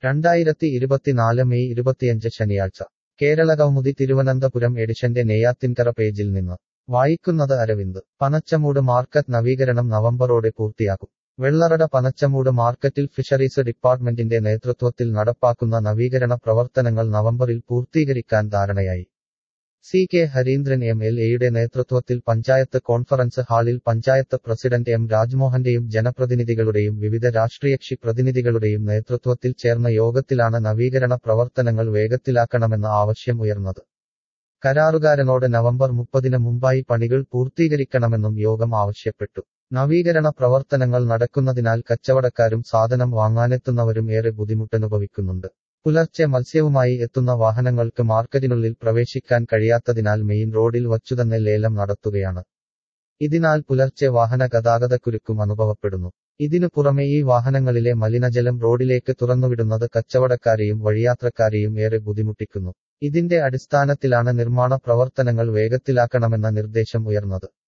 രണ്ടായിരത്തി ഇരുപത്തിനാല് മെയ് ഇരുപത്തിയഞ്ച് ശനിയാഴ്ച കേരള കൗമുദി തിരുവനന്തപുരം എഡിഷന്റെ നെയ്യാത്തിൻകര പേജിൽ നിന്ന് വായിക്കുന്നത് അരവിന്ദ് പനച്ചമൂട് മാർക്കറ്റ് നവീകരണം നവംബറോടെ പൂർത്തിയാക്കും വെള്ളറട പനച്ചമൂട് മാർക്കറ്റിൽ ഫിഷറീസ് ഡിപ്പാർട്ട്മെന്റിന്റെ നേതൃത്വത്തിൽ നടപ്പാക്കുന്ന നവീകരണ പ്രവർത്തനങ്ങൾ നവംബറിൽ പൂർത്തീകരിക്കാൻ ധാരണയായി C K Harindran M L എയുടെ നേതൃത്വത്തിൽ പഞ്ചായത്ത് കോൺഫറൻസ് ഹാളിൽ പഞ്ചായത്ത് പ്രസിഡന്റ് എം രാജ്മോഹന്റെയും ജനപ്രതിനിധികളുടെയും വിവിധ രാഷ്ട്രീയകക്ഷി പ്രതിനിധികളുടെയും നേതൃത്വത്തിൽ ചേർന്ന യോഗത്തിലാണ് നവീകരണ പ്രവർത്തനങ്ങൾ വേഗത്തിലാക്കണമെന്ന ആവശ്യം ഉയർന്നത് കരാറുകാരനോട് നവംബർ മുപ്പതിന് മുമ്പായി പണികൾ പൂർത്തീകരിക്കണമെന്നും യോഗം ആവശ്യപ്പെട്ടു നവീകരണ പ്രവർത്തനങ്ങൾ നടക്കുന്നതിനാൽ കച്ചവടക്കാരും സാധനം വാങ്ങാനെത്തുന്നവരും ഏറെ ബുദ്ധിമുട്ടനുഭവിക്കുന്നുണ്ട് പുലർച്ചെ മത്സ്യവുമായി എത്തുന്ന വാഹനങ്ങൾക്ക് മാർക്കറ്റിനുള്ളിൽ പ്രവേശിക്കാൻ കഴിയാത്തതിനാൽ മെയിൻ റോഡിൽ വച്ചുതന്നെ ലേലം നടത്തുകയാണ് ഇതിനാൽ പുലർച്ചെ വാഹന ഗതാഗതക്കുരുക്കും അനുഭവപ്പെടുന്നു ഇതിനു പുറമെ ഈ വാഹനങ്ങളിലെ മലിനജലം റോഡിലേക്ക് തുറന്നുവിടുന്നത് കച്ചവടക്കാരെയും വഴിയാത്രക്കാരെയും ഏറെ ബുദ്ധിമുട്ടിക്കുന്നു ഇതിന്റെ അടിസ്ഥാനത്തിലാണ് നിർമ്മാണ പ്രവർത്തനങ്ങൾ വേഗത്തിലാക്കണമെന്ന നിർദ്ദേശം ഉയർന്നത്